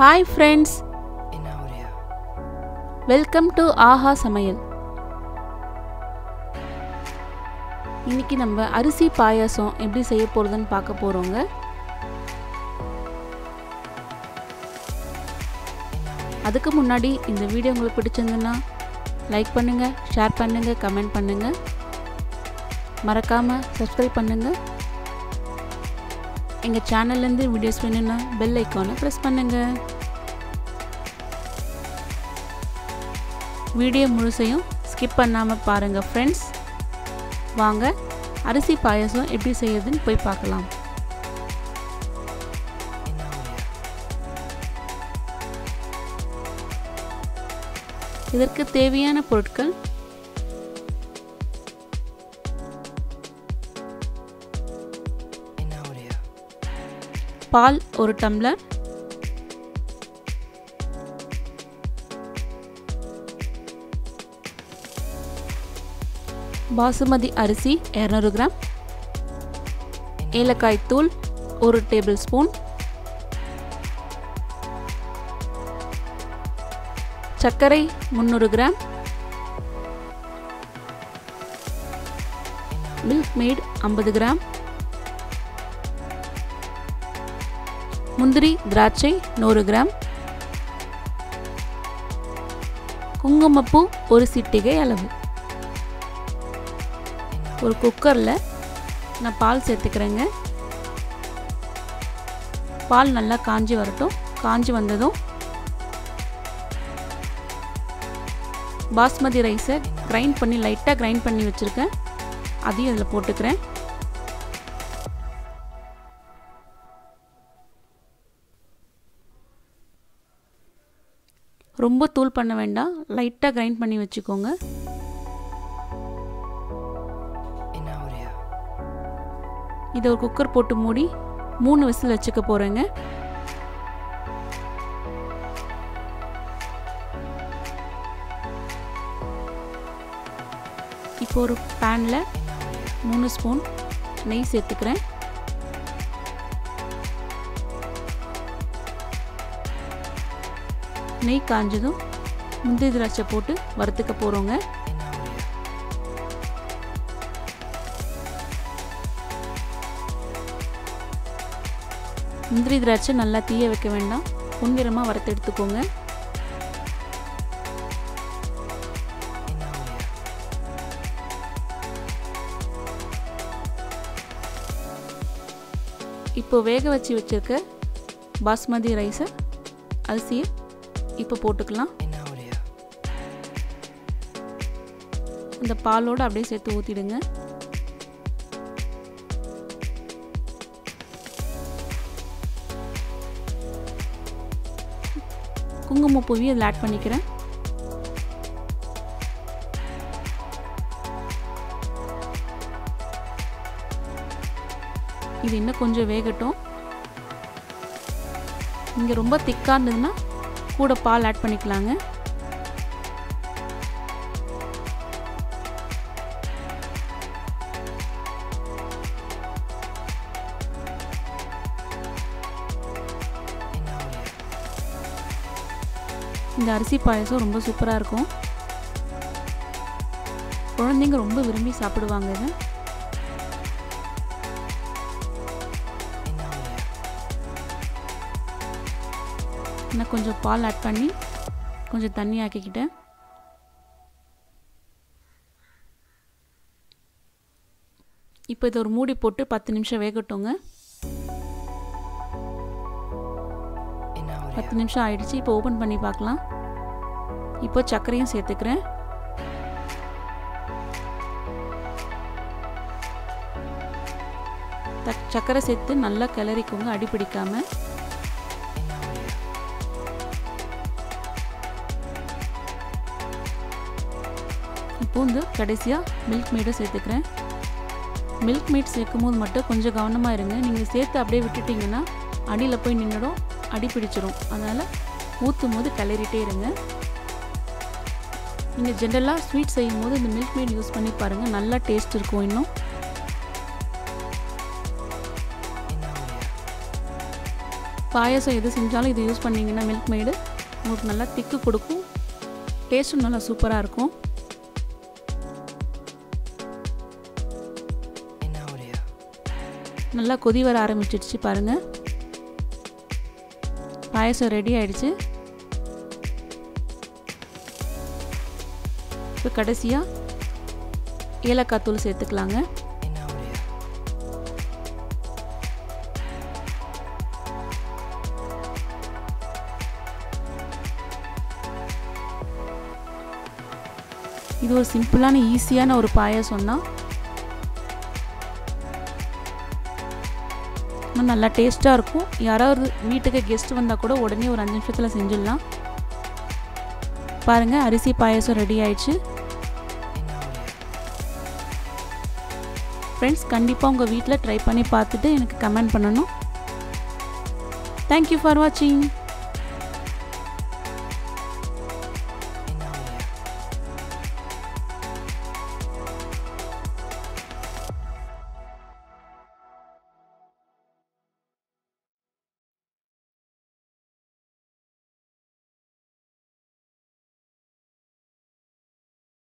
Hi friends in audio. Welcome to ஆஹா சமையல் இன்னைக்கு நம்ம அரிசி பாயாசம் எப்படி செய்ய போகிறதுன்னு பார்க்க போகிறோங்க அதுக்கு முன்னாடி இந்த வீடியோ உங்களுக்கு பிடிச்சிருந்துன்னா லைக் பண்ணுங்கள் ஷேர் பண்ணுங்கள் கமெண்ட் பண்ணுங்கள் மறக்காமல் சப்ஸ்கிரைப் பண்ணுங்கள் எங்கள் சேனல்லேருந்து வீடியோஸ் வேணும்னா பெல் ஐக்கானை ப்ரெஸ் பண்ணுங்கள் வீடியோ முழுசையும் ஸ்கிப் பண்ணாமல் பாருங்கள் ஃப்ரெண்ட்ஸ் வாங்க அரிசி பாயாசம் எப்படி செய்யறதுன்னு போய் பார்க்கலாம் in audio. இதற்கு தேவையான பொருட்கள் in audio. பால் ஒரு டம்ளர் பாசுமதி அரிசி இரநூறு கிராம் ஏலக்காய் தூள் ஒரு டேபிள் ஸ்பூன் சர்க்கரை முந்நூறு கிராம் மில்க் மேட் ஐம்பது கிராம் முந்திரி திராட்சை நூறு கிராம் குங்குமப்பூ ஒரு சிட்டிகை அளவு ஒரு குக்கரில் நான் பால் சேர்த்துக்கிறேங்க பால் நல்லா காஞ்சி வரட்டும் காஞ்சி வந்ததும் பாஸ்மதி ரைஸை கிரைண்ட் பண்ணி லைட்டாக கிரைண்ட் பண்ணி வச்சுருக்கேன் அதையும் அதில் போட்டுக்கிறேன் ரொம்ப தூள் பண்ண வேண்டாம் லைட்டாக கிரைண்ட் பண்ணி வச்சுக்கோங்க in audio. இதை ஒரு குக்கர் போட்டு மூடி மூணு விசில் வச்சுக்க போகிறேங்க இப்போ ஒரு பேனில் மூணு ஸ்பூன் நெய் சேர்த்துக்கிறேன் நெய் காஞ்சதும் முந்திரி திராட்சை போட்டு வறுத்துக்க போகிறோங்க in audio. முந்திரி திராட்சை நல்லா தீய வைக்க வேண்டாம் பொன்னிறமாக வறுத்து எடுத்துக்கோங்க in audio. இப்போ வேக வச்சு வச்சிருக்க பாஸ்மதி ரைஸை அரிசியை இப்போ போட்டுக்கலாம் in audio. இந்த பாலோடு அப்படியே சேர்த்து ஊற்றிடுங்க குங்குமப்பூவையும் அதில் ஆட் பண்ணிக்கிறேன் இது இன்னும் கொஞ்சம் வேகட்டும் இங்கே ரொம்ப திக்காக இருந்ததுன்னா கூட பால் ஆட் பண்ணிக்கலாங்க in audio. இந்த அரிசி பாயசம் ரொம்ப சூப்பராக இருக்கும் குழந்தைங்க ரொம்ப விரும்பி சாப்பிடுவாங்க இதை in audio. நான் கொஞ்சம் பால் ஆட் பண்ணி கொஞ்சம் தண்ணி ஆக்கிக்கிட்டேன் இப்போ இதை ஒரு மூடி போட்டு பத்து நிமிஷம் வேகட்டுங்க in audio. பத்து நிமிஷம் ஆயிடுச்சு இப்போ ஓப்பன் பண்ணி பார்க்கலாம் இப்போ சர்க்கரையும் சேர்த்துக்கிறேன் தக்- சர்க்கரை சேர்த்து நல்லா கிளறிக்கோங்க அடி பிடிக்காம in audio. இப்போ வந்து கடைசியாக மில்க் மேடை சேர்த்துக்கிறேன் மில்க் மேட் சேர்க்கும் போது மட்டும் கொஞ்சம் கவனமாக இருங்க நீங்கள் சேர்த்து அப்படியே விட்டுட்டிங்கன்னா அடியில் போய் நின்றுடும் அடி பிடிச்சிரும் அதனால் ஊற்றும் போது கிளறிட்டே இருங்க நீங்கள் ஜென்ரலாக ஸ்வீட் செய்யும் போது இந்த மில்க் மேட் யூஸ் பண்ணி பாருங்கள் நல்லா டேஸ்ட் இருக்கும் இன்னும் in audio. பாயாசம் எது செஞ்சாலும் இது யூஸ் பண்ணிங்கன்னா மில்க் மேடு உங்களுக்கு நல்லா திக்கு கொடுக்கும் டேஸ்ட்டும் நல்லா சூப்பராக இருக்கும் in audio, நல்லா கொதி வர ஆரம்பிச்சிடுச்சு பாருங்கள் பாயாசம் ரெடி ஆயிடுச்சு இப்போ கடைசியாக ஏலக்காய் தூள் சேர்த்துக்கலாங்க in audio, இது ஒரு சிம்பிளான ஈஸியான ஒரு பாயாசம் தான் ஆனால் நல்லா டேஸ்ட்டாக இருக்கும் யாராவது வீட்டுக்கு கெஸ்ட் வந்தால் கூட உடனே ஒரு அஞ்சு நிமிஷத்தில் செஞ்சிடலாம் பாருங்கள் அரிசி பாயாசம் ரெடி ஆயிடுச்சு in audio. ஃப்ரெண்ட்ஸ் கண்டிப்பாக உங்கள் வீட்டில் ட்ரை பண்ணி பார்த்துட்டு எனக்கு கமெண்ட் பண்ணணும் தேங்க்யூ ஃபார் வாட்சிங்